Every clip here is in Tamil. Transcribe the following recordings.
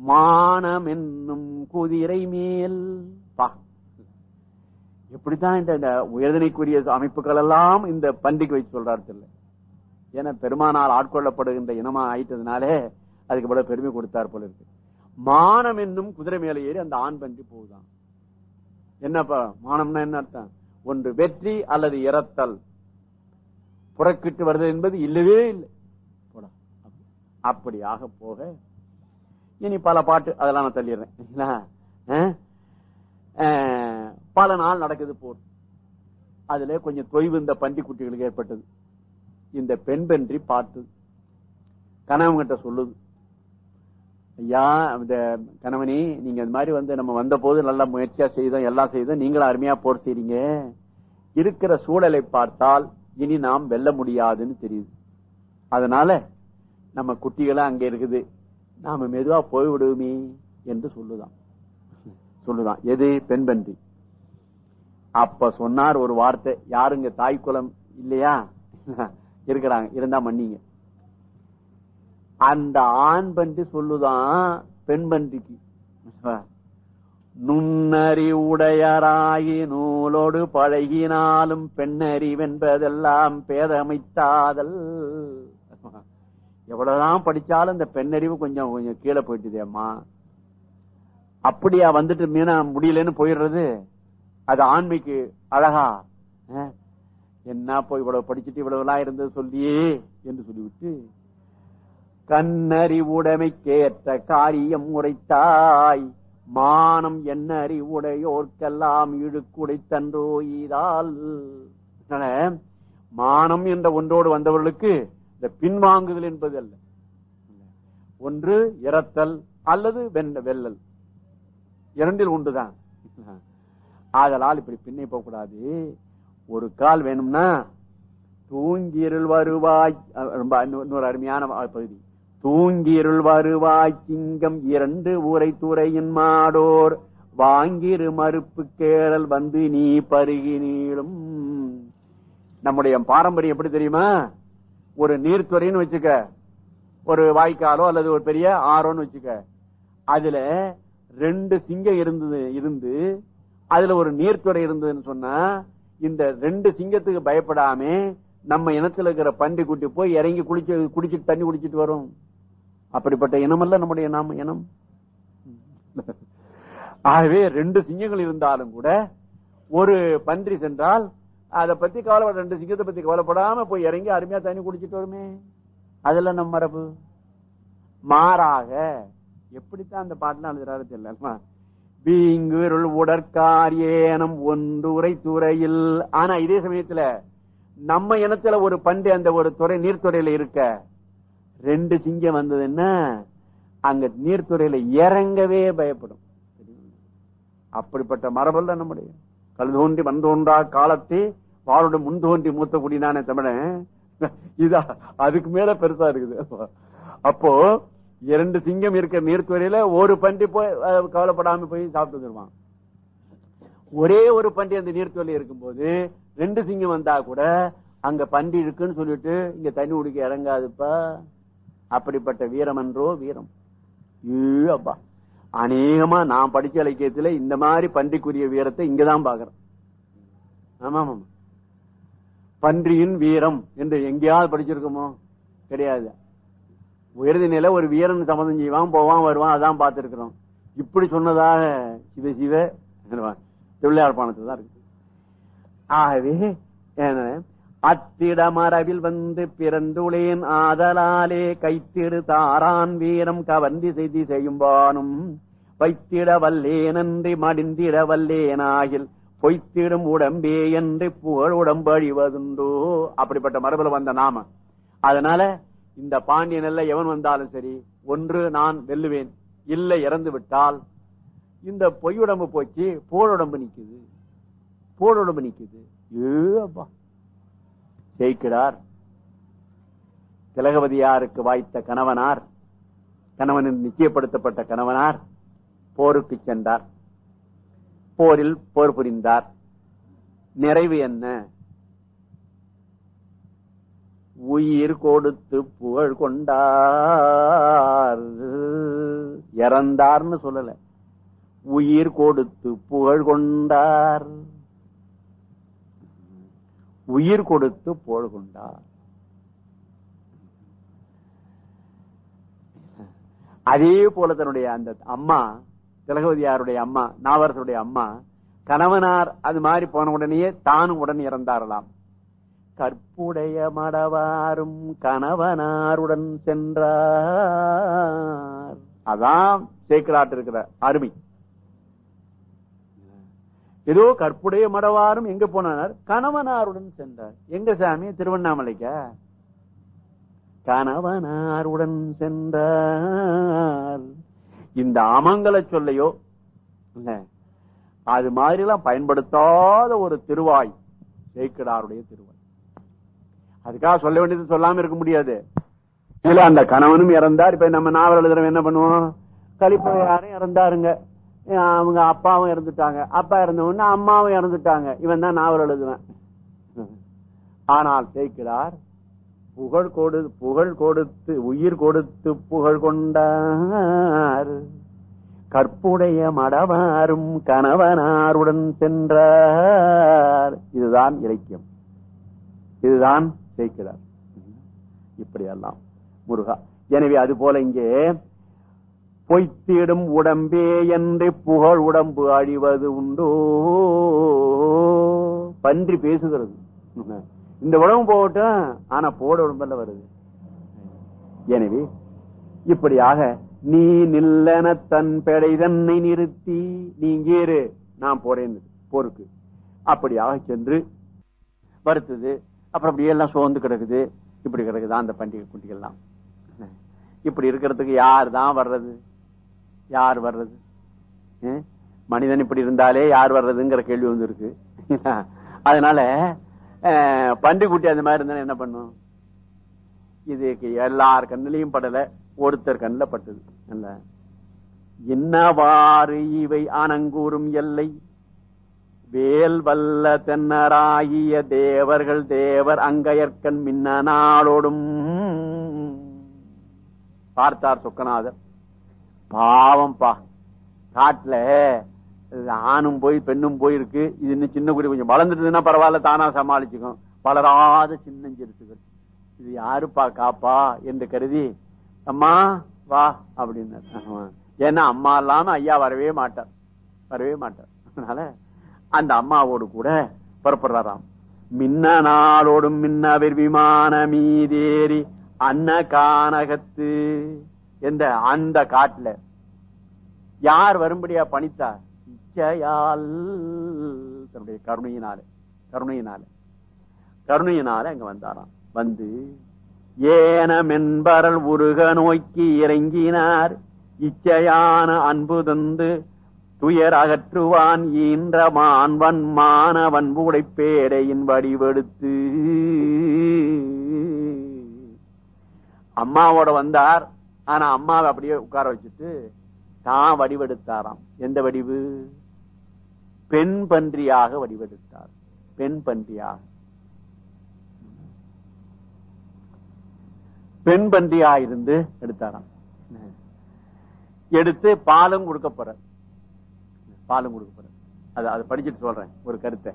மானம் என்னும் குதிரை மேல் பா எப்படித்தான் இந்த இந்த உயர்தனைக்குரிய அமைப்புகள் எல்லாம் இந்த பண்டிகை வச்சு சொல்றாரு தெரியல ஏன்னா பெருமானால் ஆட்கொள்ளப்படுகின்ற இனமா ஆயிட்டதுனாலே அதுக்கு இவ்வளவு பெருமை கொடுத்தார் போல இருக்கு மானம் என்னும் குதிரை மேல ஏறி அந்த ஆண் பன்றி போகுதான் என்னப்பா மானம்னா என்ன அர்த்தம் ஒன்று வெற்றி அல்லது இறத்தல் புறக்கிட்டு வருது என்பது இல்லவே இல்லை போடா. அப்படியாக போக இனி பல பாட்டு அதெல்லாம் நான் தள்ளிடுறேன் சரிங்களா? அஹ்? அஹ், பல நாள் நடக்குது போர் அதுல கொஞ்சம் தொய்வு இந்த பன்றி குட்டிகளுக்கு ஏற்பட்டது இந்த பெண் பன்றி பார்த்தது கணவன்கிட்ட சொல்லுது ஐயா இந்த கணவனே நீங்க இந்த மாதிரி வந்து நம்ம வந்த போது நல்லா முயற்சியா செய்தோம் எல்லாம் செய்தோம் நீங்களும் அருமையா போர் செய்றீங்க இருக்கிற சூழலை பார்த்தால் இனி நாம் வெல்ல முடியாதுன்னு தெரியுது அதனால நம்ம குட்டிகளும் அங்க இருக்குது நாம மெதுவா போய் விடுவோமே என்று சொல்லுதான் சொல்லுதான் எது பெண் பன்றி அப்ப சொன்னார் ஒரு வார்த்தை யாருங்க தாய் குலம் இல்லையா இருக்கிறாங்க இருந்தா மன்னிங்க அந்த ஆண் பன்றி சொல்லுதான் பெண் பன்றிக்கு நுண்ணறி உடையராகி நூலோடு பழகினாலும் பெண்ணறிவென்பதெல்லாம் பேதமைத்தாதல் எவ்வளவுதான் படிச்சாலும் இந்த பெண்ணறிவு கொஞ்சம் கொஞ்சம் கீழே போயிட்டுதே அம்மா அப்படியா வந்துட்டு மீனா முடியலன்னு போயிடுறது அது ஆண்மைக்கு அழகா அஹ், என்ன போய் இவ்வளவு படிச்சுட்டு இவ்வளவு எல்லாம் இருந்தது சொல்லியே என்று சொல்லிவிட்டு கண்ணறிவுடைமைக்கேற்ற காரியம் உரைத்தாய் மானம் என்ன அறிவுடையோர்க்கெல்லாம் இழுக்குடைத்தன்றோ ஈதால் அதனால, மானம் என்ற ஒன்றோடு வந்தவர்களுக்கு இந்த பின்வாங்குதல் என்பது அல்ல ஒன்று இறத்தல் அல்லது வெண்ண வெல்லல் இரண்டில் ஒன்றுதான் ஆதலால் இப்படி பின்னே போகக்கூடாது ஒரு கால் வேணும்னா தூங்கிருள் வருவாய் அஹ் ரொம்ப இன்னொரு இன்னொரு அருமையான வா- பகுதி தூங்கிருள் வருவாய் சிங்கம் இரண்டு ஊரை துறையின் மாடோர் வாங்கிரு மறுப்பு கேளல் வந்து நீ பருகி நீளும் நம்முடைய பாரம்பரியம் எப்படி தெரியுமா ஒரு நீர்த்துறைன்னு வச்சுக்க ஒரு வாய்க்காலோ அல்லது ஒரு பெரிய ஆறோன்னு வச்சுக்க அதுல ரெண்டு சிங்கம் இருந்தது இருந்து அதுல ஒரு நீர்த்துறை இருந்ததுன்னு சொன்னா இந்த ரெண்டு சிங்கத்துக்கு பயப்படாம நம்ம இனத்துல இருக்கிற பன்றி குட்டி போய் இறங்கி குளிச்சு குடிச்சிட்டு தண்ணி குடிச்சிட்டு வரும் அப்படிப்பட்ட இனமல்ல நம்முடைய நாம இனம் ஆகவே ரெண்டு சிங்கங்கள் இருந்தாலும் கூட ஒரு பன்றி சென்றால் அதை பத்தி கவலைப்பட ரெண்டு சிங்கத்தை பத்தி கவலைப்படாம போய் இறங்கி அருமையா தண்ணி குடிச்சிட்டு வருமே அதுல நம்ம மரபு மாறாக எப்படித்தான் அந்த பாட்டுலாம் எழுதுறாரு தெரியல வீங்குருள் உடற்காரியேனம் ஒன்றுரை துறையில் ஆனா இதே சமயத்துல நம்ம இனத்துல ஒரு பண்டு அந்த ஒரு துறை நீர்த்துறையில இருக்க ரெண்டு சிங்கம் வந்ததுன்னா அங்க நீர்த்துறையில இறங்கவே பயப்படும் அப்படிப்பட்ட மரபல்ல நம்முடைய கல் தோன்றி மண் தோன்றா காலத்தே வாளோட முன் தோன்றி மூத்த குடினானே தமிழன் இதா அதுக்கு மேல பெருசா இருக்குது அப்போ இரண்டு சிங்கம் இருக்க நீர்த்துறையில ஒரு பன்றி போய் அஹ், கவலைப்படாம போய் சாப்பிட்டு வந்துருவான் ஒரே ஒரு பன்றி அந்த நீர்த்துறையில இருக்கும்போது ரெண்டு சிங்கம் வந்தா கூட அங்க பன்றி இருக்குன்னு சொல்லிட்டு இங்க தண்ணி குடிக்க இறங்காதுப்பா அப்படிப்பட்ட வீரம் என்றோ வீரம் ஏ அப்பா அநேகமா நான் படிச்ச இலக்கியத்துல இந்த மாதிரி பன்றிக்குரிய வீரத்தை இங்கதான் பாக்குறேன் ஆமா ஆமா பன்றியின் வீரம் என்று எங்கேயாவது படிச்சிருக்கோமோ கிடையாது உயர்ந்த நிலை ஒரு வீரன் சம்மதம் செய்வான் போவான் வருவான் அதான் பார்த்திருக்கிறோம் இப்படி சொன்னதாக சிவ சிவ திருவிளையார் பானத்தில் தான் இருக்கு ஆகவே என்ன, அத்திட மரபில் வந்து பிறந்துளேன் ஆதலாலே கைத்திடு தாரான் வீரம் கவர்ந்தி செய்தி செய்யும்பானும் வைத்திட வல்லேனன்றி மடிந்திட வல்லேனாகில் பொய்த்திடும் உடம்பே என்று புகழ் உடம்பழிவதுண்டோ அப்படிப்பட்ட மரபில் வந்த நாம அதனால இந்த பாண்டியன் எல்லாம் எவன் வந்தாலும் சரி ஒன்று நான் வெல்லுவேன் இல்லை இறந்து விட்டால் இந்த பொய் உடம்பு போச்சு போடுடம்பு நிக்குது போடுடம்பு நிக்குது ஏ அப்பா ஜெயிக்கிறார் திலகவதியாருக்கு வாய்த்த கணவனார் கணவனின் நிச்சயப்படுத்தப்பட்ட கணவனார் போருக்கு சென்றார் போரில் போர் புரிந்தார் நிறைவு என்ன உயிர் கொடுத்து புகழ் கொண்டார் இறந்தார்னு சொல்லல உயிர் கொடுத்து புகழ் கொண்டார் உயிர் கொடுத்து புகழ் கொண்டார் அதே போல தன்னுடைய அந்த அம்மா திலகவதியாருடைய அம்மா நாவரசருடைய அம்மா கணவனார் அது மாதிரி போன உடனேயே தானும் உடன் இறந்தாரலாம் கற்புடைய மடவாரும் கணவனாருடன் சென்றார் அதான் சேக்கலாட்டு இருக்கிற அருமை ஏதோ கற்புடைய மடவாரும் எங்க போனார் கணவனாருடன் சென்றார் எங்க சாமி திருவண்ணாமலைக்கா கணவனாருடன் சென்றார் இந்த அமங்கல சொல்லையோ இல்ல அது மாதிரி எல்லாம் பயன்படுத்தாத ஒரு திருவாய் சேக்கடாருடைய திருவாய் அதுக்காக சொல்ல வேண்டியது சொல்லாம இருக்க முடியாது இல்ல அந்த கணவனும் இறந்தார் இப்ப நம்ம நாவல் எழுதுறவன் என்ன பண்ணுவோம் கலிப்பையாரும் இறந்தாருங்க அவங்க அப்பாவும் இறந்துட்டாங்க அப்பா இறந்த உடனே அம்மாவும் இறந்துட்டாங்க இவன் தான் நாவல் எழுதுவேன் ஆனால் சேர்க்கிறார் புகழ் கொடு புகழ் கொடுத்து உயிர் கொடுத்து புகழ் கொண்டார் கற்புடைய மடவாரும் கணவனாருடன் சென்றார் இதுதான் இலக்கியம் இதுதான் சேர்க்கிறார் இப்படியெல்லாம் முருகா எனவே அது போல இங்கே பொய்த்திடும் உடம்பே என்று புகழ் உடம்பு அழிவது உண்டோ பன்றி பேசுகிறது இந்த உடம்பு போகட்டும் ஆனா போட உடம்புல வருது எனவே இப்படியாக நீ நில்லன தன் பெடை தன்னை நிறுத்தி நீங்க இரு நான் போறேன் போருக்கு அப்படியாக சென்று வருத்துது அப்புறம் அப்படியே எல்லாம் சோர்ந்து கிடக்குது இப்படி கிடக்குதா அந்த பண்டிகை குட்டிகள்லாம் இப்படி இருக்கிறதுக்கு யார் தான் வர்றது யார் வர்றது மனிதன் இப்படி இருந்தாலே யார் வர்றதுங்கிற கேள்வி வந்து இருக்கு அதனால பண்டிகுட்டி அந்த மாதிரி இருந்தா என்ன பண்ணும் இதுக்கு எல்லார் கண்ணிலையும் படல ஒருத்தர் கண்ணில் பட்டது அல்ல என்னவாறு இவை ஆனங்கூறும் எல்லை வேல் வல்ல தென்னராகிய தேவர்கள் தேவர் அங்கையற்கண் மின்ன நாளோடும் பார்த்தார் சொக்கநாதர் பாவம் பா காட்டுல ஆணும் போய் பெண்ணும் போயிருக்கு இது இன்னும் சின்ன குடி கொஞ்சம் வளர்ந்துட்டுதுன்னா பரவாயில்ல தானா சமாளிச்சுக்கும் வளராத சின்னஞ்சிருத்துகள் இது யாருப்பா காப்பா என்று கருதி அம்மா வா அப்படின்னு ஏன்னா அம்மா இல்லாம ஐயா வரவே மாட்டார் வரவே மாட்டார் அதனால அந்த அம்மாவோடு கூட புறப்படுறாராம் மின்ன நாளோடும் மின்னவர் விமான மீதேறி அன்ன கானகத்து என்ற அந்த காட்டுல யார் வரும்படியா பணித்தார் இச்சையால் தன்னுடைய கருணையினால கருணையினால கருணையினால அங்க வந்தாராம் வந்து ஏனமென்பரல் உருக நோக்கி இறங்கினார் இச்சையான அன்பு தந்து துயர் அகற்றுவான் ஈன்ற மான்வன் மானவன் பேடையின் வடிவெடுத்து அம்மாவோட வந்தார் ஆனா அம்மாவை அப்படியே உட்கார வச்சுட்டு தான் வடிவெடுத்தாராம் எந்த வடிவு பெண் பன்றியாக வடிவெடுத்தார் பெண் பன்றியாக பெண் பன்றியா இருந்து எடுத்தாராம் எடுத்து பாலும் கொடுக்க போற பாலும் கொடுக்க போற அது அதை படிச்சுட்டு சொல்றேன் ஒரு கருத்தை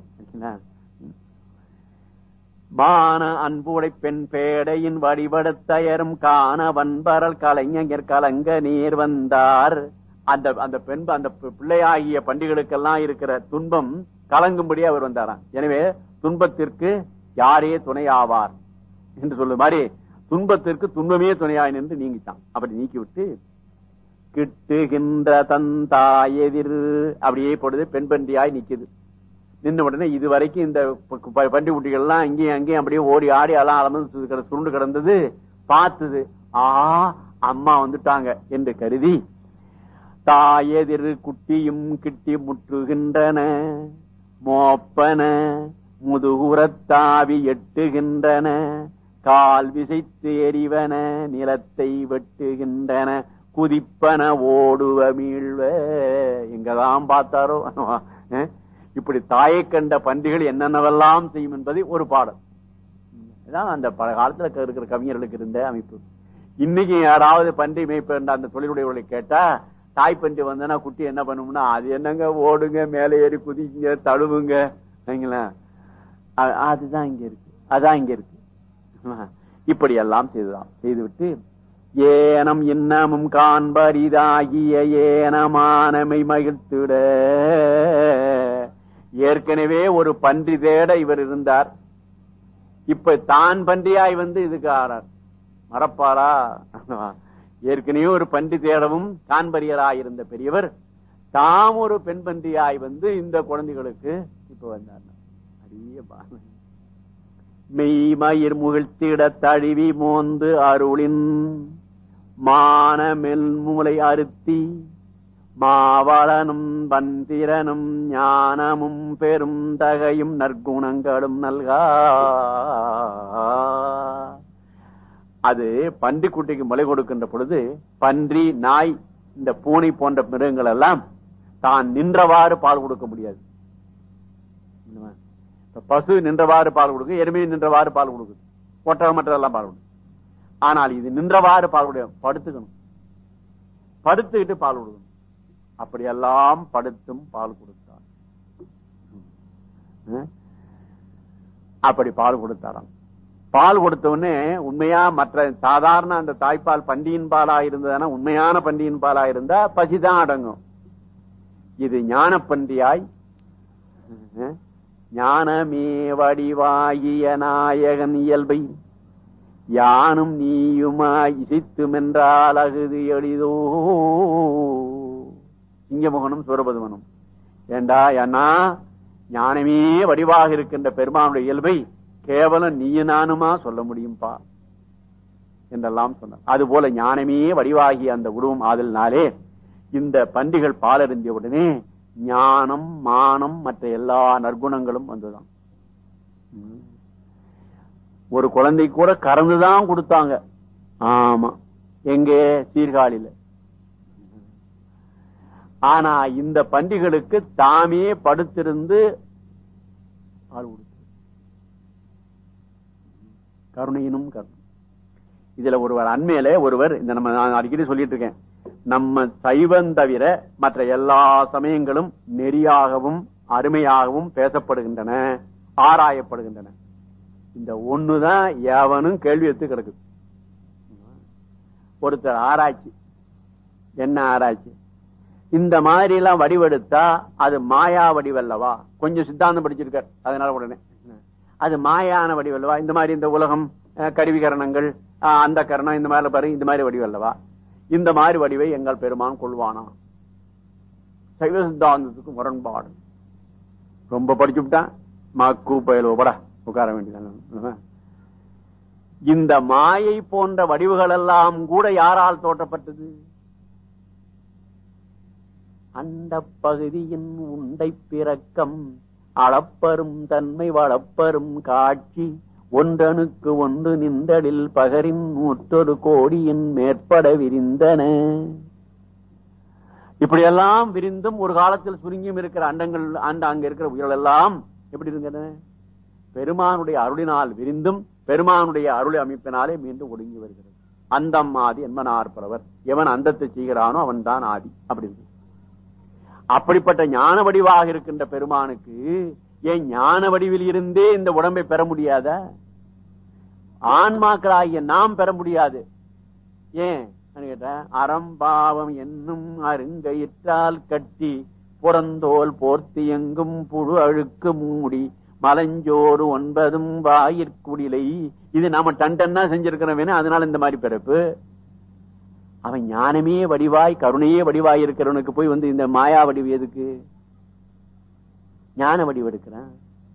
மான அன்புடை பெண் பேடையின் வடிவடத்தயரும் காண வன்பரல் கலைஞர் கலங்க நீர் வந்தார் அந்த அந்த பெண் அந்த பிள்ளையாகிய பண்டிகளுக்கெல்லாம் இருக்கிற துன்பம் கலங்கும்படி அவர் வந்தாராம் எனவே துன்பத்திற்கு யாரே துணையாவார் என்று சொல்ல மாதிரி துன்பத்திற்கு துன்பமே துணையாய் நின்று நீங்கிட்டான் அப்படி நீக்கிவிட்டு கிட்டுகின்ற தந்தாயெதிர் அப்படியே போடுது பெண் பண்டியாய் நிக்குது நின்ன உடனே இது வரைக்கும் இந்த பண்டி குட்டிகள் எல்லாம் இங்கேயும் அங்கேயும் அப்படியே ஓடி ஆடி எல்லாம் அலமந்து சுருண்டு கிடந்தது பார்த்தது ஆ அம்மா வந்துட்டாங்க என்று கருதி தாயெதிர் குட்டியும் கிட்டி முற்றுகின்றன மோப்பன முதுகுரத்தாவி எட்டுகின்றன கால் விசைத்து எறிவன நிலத்தை வெட்டுகின்றன குதிப்பன ஓடுவ மீழ்வ எங்கதான் பார்த்தாரோ இப்படி தாயை கண்ட பன்றிகள் என்னென்னவெல்லாம் செய்யும் என்பதை ஒரு பாடம் இதான் அந்த பல காலத்துல இருக்கிற கவிஞர்களுக்கு இருந்த அமைப்பு இன்னைக்கு யாராவது பன்றி மேய்ப்ப அந்த தொழிலுடையவர்களை கேட்டா தாய் பன்றி வந்தனா குட்டி என்ன பண்ணும்னா அது என்னங்க ஓடுங்க மேலே ஏறி குதிக்குங்க தழுவுங்க சரிங்களா அ- அதுதான் இங்க இருக்கு அதான் இங்க இருக்கு இப்படி எல்லாம் செய்துதான் செய்துவிட்டு ஏனம் இன்னமும் காண்பரிதாகிய ஏனமானமை மகிழ்த்திட ஏற்கனவே ஒரு பன்றி தேட இவர் இருந்தார் இப்ப தான் பன்றியாய் வந்து இதுக்கு ஆறார் மறப்பாரா ஏற்கனவே ஒரு பன்றி தேடவும் காண்பரியராய் இருந்த பெரியவர் தாம் ஒரு பெண் பன்றியாய் வந்து இந்த குழந்தைகளுக்கு இப்ப வந்தார் அரிய பாவம். மெய்மயிர் முகிழ்த்திட தழுவி மோந்து அருளின் மானமெல் மூளை அறுத்தி மாவளனும் பந்திரனும் ஞானமும் பெரும் தகையும் நற்குணங்களும் நல்கா அது பன்றி குட்டிக்கு முளை கொடுக்கின்ற பொழுது பன்றி நாய் இந்த பூனை போன்ற மிருகங்கள் எல்லாம் தான் நின்றவாறு பால் கொடுக்க முடியாது என்னமா? இப்ப பசு நின்றவாறு பால் கொடுக்கும் எருமை நின்றவாறு பால் கொடுக்குது ஒட்டகம் மற்றதெல்லாம் பால் கொடுக்கும் ஆனால் இது நின்றவாறு பால் கொடுக்க படுத்துக்கணும் படுத்துக்கிட்டு பால் கொடுக்கணும் அப்படியெல்லாம் படுத்தும் பால் கொடுத்தார் ம். அப்படி பால் கொடுத்தாராம் பால் கொடுத்த உடனே உண்மையா மற்ற சாதாரண அந்த தாய்ப்பால் பண்டியின் பாலா இருந்ததுன்னா உண்மையான பண்டியின் பாலா இருந்தா பசிதான் அடங்கும் இது ஞான பன்றியாய் ம், ஞானமே வடிவாகிய நாயகன் இயல்பை யானும் நீயுமாய் இசைத்துமென்றால் அகுது எளிதோ சிங்கமுகனும் சூரபதுமனும் ஏண்டா அண்ணா ஞானமே வடிவாக இருக்கின்ற பெருமானுடைய இயல்பை கேவலம் நீயும் நானுமா சொல்ல முடியும்பா என்றெல்லாம் சொன்னார் அதுபோல ஞானமே வடிவாகிய அந்த உருவம் ஆதலினாலே இந்த பண்டிகள் பாலறிந்திய உடனே ஞானம் மானம் மற்ற எல்லா நற்குணங்களும் வந்துதான் ம். ஒரு குழந்தை கூட கறந்துதான் கொடுத்தாங்க ஆமா எங்கே சீர்காழியில ஆனா இந்த பண்டிகளுக்கு தாமே படுத்திருந்து பால் கொடுத்து கருணையினும் கருணை இதுல ஒருவர் அண்மையில ஒருவர் இந்த நம்ம நான் அடிக்கடி சொல்லிட்டு இருக்கேன் நம்ம சைவம் தவிர மற்ற எல்லா சமயங்களும் நெறியாகவும் அருமையாகவும் பேசப்படுகின்றன ஆராயப்படுகின்றன இந்த ஒண்ணுதான் எவனும் கேள்வி எடுத்து கிடக்குது ஒருத்தர் ஆராய்ச்சி என்ன ஆராய்ச்சி இந்த மாதிரி எல்லாம் வடிவெடுத்தா அது மாயா வடிவல்லவா கொஞ்சம் சித்தாந்தம் படிச்சிருக்கார் அதனால உடனே அது மாயான வடிவல்லவா இந்த மாதிரி இந்த உலகம் அஹ், கருவிகரணங்கள் அஹ், அந்த கரணம் இந்த மாதிரி பாரு இந்த மாதிரி வடிவல்லவா இந்த மாதிரி வடிவை எங்கள் பெருமான் கொள்வானா சைவ சித்தாந்தத்துக்கு முரண்பாடு ரொம்ப படிச்சு விட்டான் மக்கு பயல் படா உட்கார வேண்டியதான இந்த மாயை போன்ற வடிவுகள் எல்லாம் கூட யாரால் தோற்றப்பட்டது அந்த பகுதியின் உண்டை பிறக்கம் அளப்பரும் தன்மை வளப்பரும் காட்சி ஒன்றனுக்கு ஒன்று நின்றலில் பகரின் நூற்றொரு கோடியின் மேற்பட விரிந்தன இப்படியெல்லாம் விரிந்தும் ஒரு காலத்தில் சுருங்கியும் இருக்கிற அண்டங்கள் அந்த அங்க இருக்கிற உயிர்கள் எல்லாம் எப்படி இருந்தன பெருமானுடைய அருளினால் விரிந்தும் பெருமானுடைய அருளை அமைப்பினாலே மீண்டும் ஒடுங்கி வருகிறது அந்தம் ஆதி என்பனார் பலவர் எவன் அந்தத்தை செய்கிறானோ அவன் தான் ஆதி அப்படி இருக்கு அப்படிப்பட்ட ஞான வடிவாக இருக்கின்ற பெருமானுக்கு ஏன் ஞான வடிவில் இருந்தே இந்த உடம்பை பெற முடியாத ஆன்மாக்களாகிய நாம் பெற முடியாது ஏன் கேட்டேன் அறம்பாவம் என்னும் அருங்கயிற்றால் கட்டி புறந்தோல் போர்த்தி எங்கும் புழு அழுக்கு மூடி மலஞ்சோறு ஒன்பதும் வாயிற்குடிலை இது நாம டன் டன்னா செஞ்சிருக்கிறோம் வேணா அதனால இந்த மாதிரி பிறப்பு அவன் ஞானமே வடிவாய் கருணையே வடிவாய் இருக்கிறவனுக்கு போய் வந்து இந்த மாயா வடிவு எதுக்கு ஞான வடிவு எடுக்கிறான்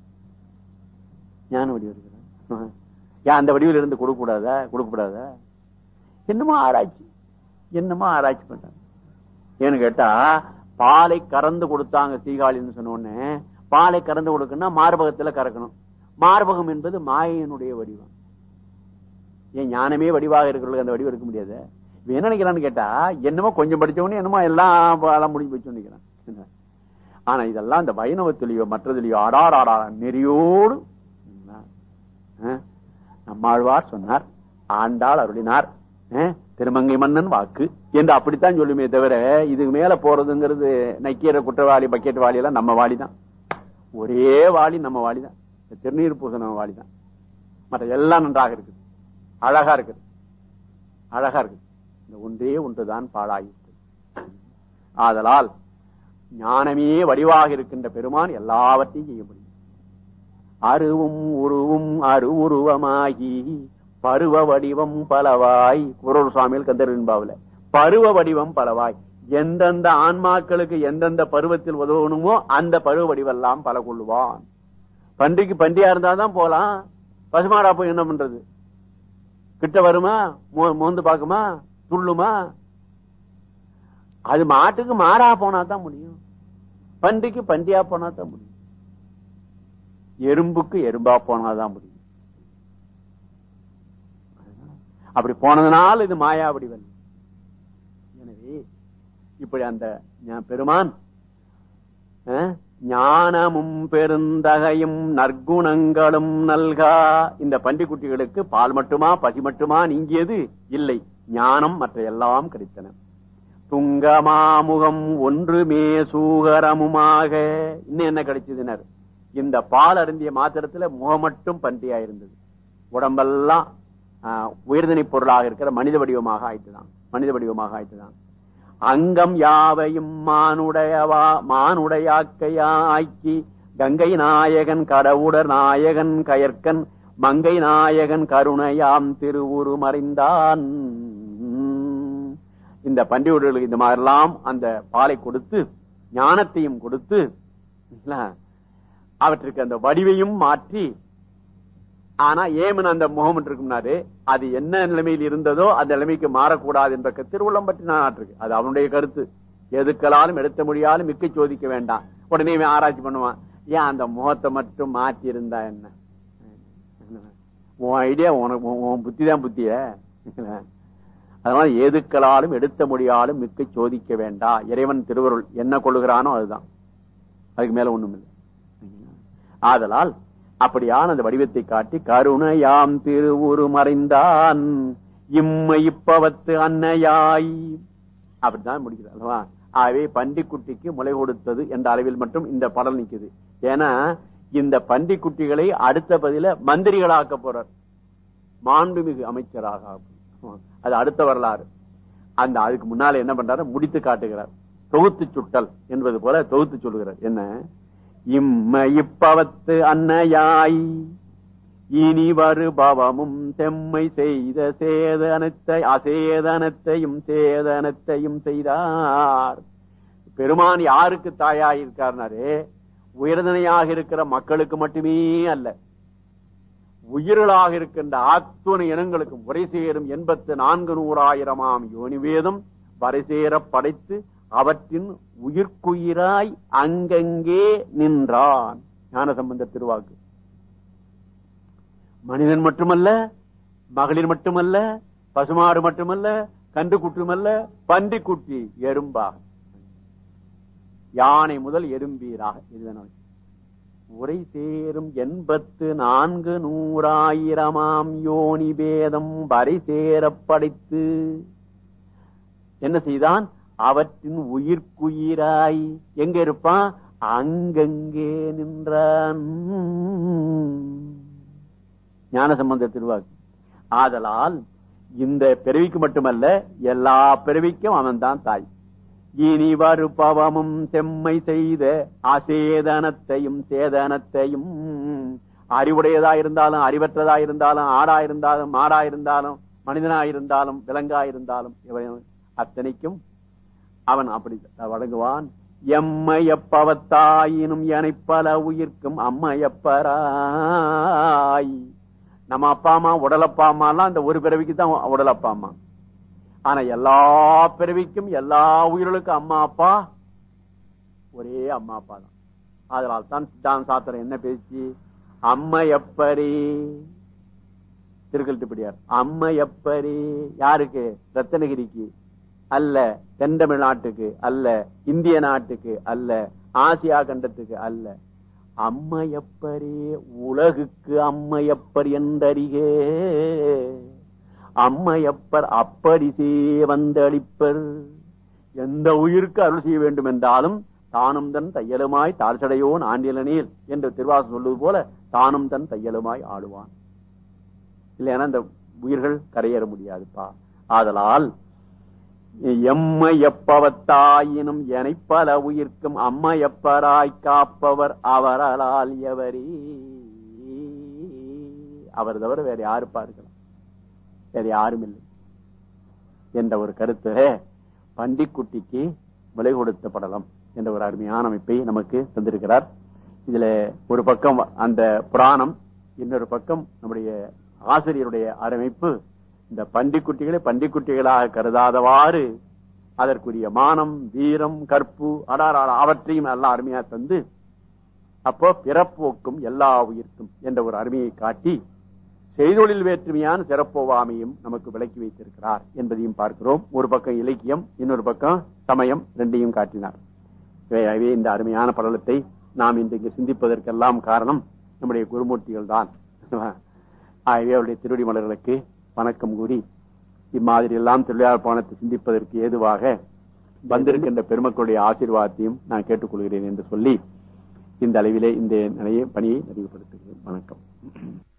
ஞான வடிவு எடுக்கிறான் ஏன் அந்த வடிவில் இருந்து கொடுக்க கூடாதா கொடுக்க கூடாதா என்னமோ ஆராய்ச்சி என்னமோ ஆராய்ச்சி பண்றாங்க ஏன்னு கேட்டா பாலை கறந்து கொடுத்தாங்க சீகாழின்னு சொன்ன உடனே பாலை கறந்து கொடுக்கணும்னா மார்பகத்துல கறக்கணும் மார்பகம் என்பது மாயையினுடைய வடிவம் ஏன் ஞானமே வடிவாக இருக்கிறவங்களுக்கு அந்த வடிவம் எடுக்க முடியாது இவன் என்ன நினைக்கிறான்னு கேட்டா என்னமோ கொஞ்சம் படிச்சவனே என்னமோ எல்லாம் எல்லாம் முடிஞ்சு போச்சு நினைக்கிறான் ஆனா இதெல்லாம் இந்த வைணவத்திலேயோ மற்றதிலேயோ ஆடார் ஆடா நெறியோடு ஆ? நம்மாழ்வார் சொன்னார் ஆண்டாள் அருளினார் அஹ், திருமங்கை மன்னன் வாக்கு என்று அப்படித்தான் சொல்லுமே தவிர இதுக்கு மேல போறதுங்கிறது நக்கீர குற்றவாளி பக்கெட் வாளி எல்லாம் நம்ம வாளி தான் ஒரே வாளி நம்ம வாளி தான் திருநீர் பூசண வாளி தான் மற்ற எல்லாம் நன்றாக இருக்குது அழகா இருக்குது அழகா இருக்குது இந்த ஒன்றே ஒன்றுதான் பாழாயிற்று ஆதலால் ஞானமே வடிவாக இருக்கின்ற பெருமான் எல்லாவற்றையும் செய்ய முடியும் அருவும் உருவும் அருவுருவமாகி பருவ வடிவம் பலவாய் குரல் சுவாமியில் கந்தரின்பாவில பருவ வடிவம் பலவாய் எந்தெந்த ஆன்மாக்களுக்கு எந்தெந்த பருவத்தில் உதவணுமோ அந்த பருவ வடிவெல்லாம் பல கொள்ளுவான் பன்றிக்கு பன்றியா இருந்தாதான் போலாம் பசுமாடா போய் என்ன பண்றது கிட்ட வருமா மோ- மோந்து பாக்குமா துள்ளுமா அது மாட்டுக்கு மாறா போனா தான் முடியும் பன்றிக்கு பன்றியா போனா தான் முடியும் எறும்புக்கு எறும்பா போனாதான் முடியும் அப்படி போனதுனால இது மாயா வடிவல் எனவே இப்படி அந்த ஞா- பெருமான் அஹ், ஞானமும் பெருந்தகையும் நற்குணங்களும் நல்கா இந்த பன்றிக்குட்டிகளுக்கு பால் மட்டுமா பசி மட்டுமா நீங்கியது இல்லை ஞானம் மற்ற எல்லாம் கிடைத்தன துங்கமாமுகம் ஒன்றுமே சூகரமுமாக இன்னும் என்ன கிடைச்சதுனர் இந்த பால் அருந்திய மாத்திரத்துல முகம் மட்டும் பன்றியா இருந்தது உடம்பெல்லாம் ஆஹ், உயர்தனி பொருளாக இருக்கிற மனித வடிவமாக ஆயிட்டுதான் மனித வடிவமாக ஆயிட்டுதான் அங்கம் யாவையும் மானுடையவா மானுடையாக்கையாக்கி கங்கை நாயகன் கடவுடர் நாயகன் கயற்கன் மங்கை நாயகன் கருணையாம் திருவுரு மறைந்தான் இந்த பண்டிகைகளுக்கு இந்த மாதிரிலாம் அந்த பாலை கொடுத்து ஞானத்தையும் கொடுத்து இல்ல, அவற்றுக்கு அந்த வடிவையும் மாற்றி ஆனா ஏமன் அந்த முகம் இருக்கும்னாரு அது என்ன நிலைமையில் இருந்ததோ அந்த நிலைமைக்கு மாறக்கூடாது என்ற க- திருவுள்ளம் பற்றி நான் இருக்கு அது அவனுடைய கருத்து எதுக்களாலும் எடுத்த முடியாலும் மிக்க சோதிக்க வேண்டாம் உடனே இவன் ஆராய்ச்சி பண்ணுவான் ஏன் அந்த முகத்தை மட்டும் மாற்றி இருந்தா என்ன உன் ஐடியா உனக்கு உன் உன் புத்தி தான் புத்திய அதனால எதுக்களாலும் எடுத்த முடியாலும் மிக்க சோதிக்க வேண்டாம் இறைவன் திருவருள் என்ன கொள்ளுகிறானோ அதுதான் அதுக்கு மேல ஒண்ணும் இல்லை ஆதலால் அப்படியான அந்த வடிவத்தை காட்டி கருணையாம் திருவுரு மறைந்தான் இம்மை இப்பவத்து அன்னையாய் அப்படித்தான் முடிக்கிறது அல்லவா ஆகவே பன்றிக்குட்டிக்கு முளை கொடுத்தது என்ற அளவில் மட்டும் இந்த படம் நிக்குது ஏன்னா இந்த பன்றிக்குட்டிகளை அடுத்த பதில மந்திரிகளாக்க போறார் மாண்புமிகு அமைச்சராக ஆக்கும். அது அடுத்த வரலாறு அந்த அதுக்கு முன்னால என்ன பண்றாரு முடித்து காட்டுகிறார் தொகுத்து சுட்டல் என்பது போல தொகுத்து சொல்லுகிறார் என்ன இம்ம இப்பவத்து அன்னையாய் இனி வரு பவமும் செம்மை செய்த சேதனத்தை அசேதனத்தையும் சேதனத்தையும் செய்தார் பெருமான் யாருக்கு தாயாய் இருக்காருனாரு உயர்தனையாக இருக்கிற மக்களுக்கு மட்டுமே அல்ல உயிர்களாக இருக்கின்ற ஆத்துணை இனங்களுக்கும் உரை சேரும் எண்பத்து நான்கு நூறாயிரமாம் யோனிவேதம் வரை சேர படைத்து அவற்றின் உயிர்க்குயிராய் அங்கங்கே நின்றான் ஞான சம்பந்த திருவாக்கு மனிதன் மட்டுமல்ல மகளிர் மட்டுமல்ல பசுமாடு மட்டுமல்ல கன்று குற்றுமல்ல பன்றி குட்டி எறும்பாக யானை முதல் எறும்பீராக இதுதான் உரை சேரும் எண்பத்து நான்கு நூறாயிரமாம் யோனி பேதம் வரை சேரப் படைத்து என்ன செய்தான் அவற்றின் உயிர்க்குயிராய் எங்க இருப்பான் அங்கங்கே நின்றான் ஞான சம்பந்த திருவாக்கு ஆதலால் இந்த பிறவிக்கு மட்டுமல்ல எல்லா பிறவிக்கும் அவன்தான் தாய் இனி வரு பவமும் செம்மை செய்த அசேதனத்தையும் சேதனத்தையும் அறிவுடையதா இருந்தாலும் அறிவற்றதா இருந்தாலும் ஆடா இருந்தாலும் மாடா இருந்தாலும் மனிதனா இருந்தாலும் விலங்கா இருந்தாலும் இவன் அத்தனைக்கும் அவன் அப்படி வழங்குவான் எம்மையப்பவத்தாயினும் எனைப்பல உயிர்க்கும் அம்மையப்பராய் நம்ம அப்பா அம்மா உடலப்பா அம்மா எல்லாம் இந்த ஒரு பிறவிக்கு தான் உடலப்பா அம்மா ஆனா எல்லா பிறவிக்கும் எல்லா உயிர்களுக்கும் அம்மா அப்பா ஒரே அம்மா அப்பா தான் அதனால் தான் சித்தாந்த சாத்திரம் என்ன பேச்சு அம்மையப்பரே திருக்கல்ட்டுப்படியார் அம்மையப்பரே யாருக்கு ரத்தனகிரிக்கு அல்ல தென்தமிழ்நாட்டுக்கு அல்ல இந்திய நாட்டுக்கு அல்ல ஆசியா கண்டத்துக்கு அல்ல அம்மையப்பரே உலகுக்கு அம்மையப்பர் என்றறிகே அம்மையப்பர் அப்படி வந்தளிப்பர் எந்த உயிருக்கு அருள் செய்ய வேண்டும் என்றாலும் தானும் தன் தையலுமாய் தாழ்சடையோன் ஆண்டிலனீர் என்று திருவாசம் சொல்லுவது போல தானும் தன் தையலுமாய் ஆடுவான் இல்லைன்னா இந்த உயிர்கள் கரையேற முடியாதுப்பா ஆதலால் எம்மை எப்பவத்தாயினும் எனைப்பல உயிர்க்கும் அம்மை எப்பராய் காப்பவர் அவரால் எவரே அவர் தவிர வேற யாரு பார்க்கலாம் வேற யாரும் இல்லை என்ற ஒரு கருத்து பண்டிக்குட்டிக்கு விலை கொடுத்த படலம் என்ற ஒரு அருமையான அமைப்பை நமக்கு தந்திருக்கிறார் இதுல ஒரு பக்கம் அந்த புராணம் இன்னொரு பக்கம் நம்முடைய ஆசிரியருடைய அரமைப்பு இந்த பண்டிக்குட்டிகளை பண்டிக்குட்டிகளாக கருதாதவாறு அதற்குரிய மானம் வீரம் கற்பு அடாராட அவற்றையும் நல்லா அருமையா தந்து அப்போ பிறப்போக்கும் எல்லா உயிர்க்கும் என்ற ஒரு அருமையை காட்டி செய்தொழில் வேற்றுமையான சிறப்போவாமையும் நமக்கு விளக்கி வைத்திருக்கிறார் என்பதையும் பார்க்கிறோம் ஒரு பக்கம் இலக்கியம் இன்னொரு பக்கம் சமயம் ரெண்டையும் காட்டினார் இவையாகவே இந்த அருமையான படலத்தை நாம் இன்றைக்கு சிந்திப்பதற்கெல்லாம் காரணம் நம்முடைய குருமூர்த்திகள் தான் ஆகவே அவருடைய திருவடி மலர்களுக்கு வணக்கம் கூறி இம்மாதிரி எல்லாம் தொழிலாளர் பானத்தை சிந்திப்பதற்கு ஏதுவாக வந்திருக்கின்ற பெருமக்களுடைய ஆசீர்வாதத்தையும் நான் கேட்டுக்கொள்கிறேன் என்று சொல்லி இந்த அளவிலே இந்த நிலைய பணியை நிறைவுபடுத்துகிறேன் வணக்கம்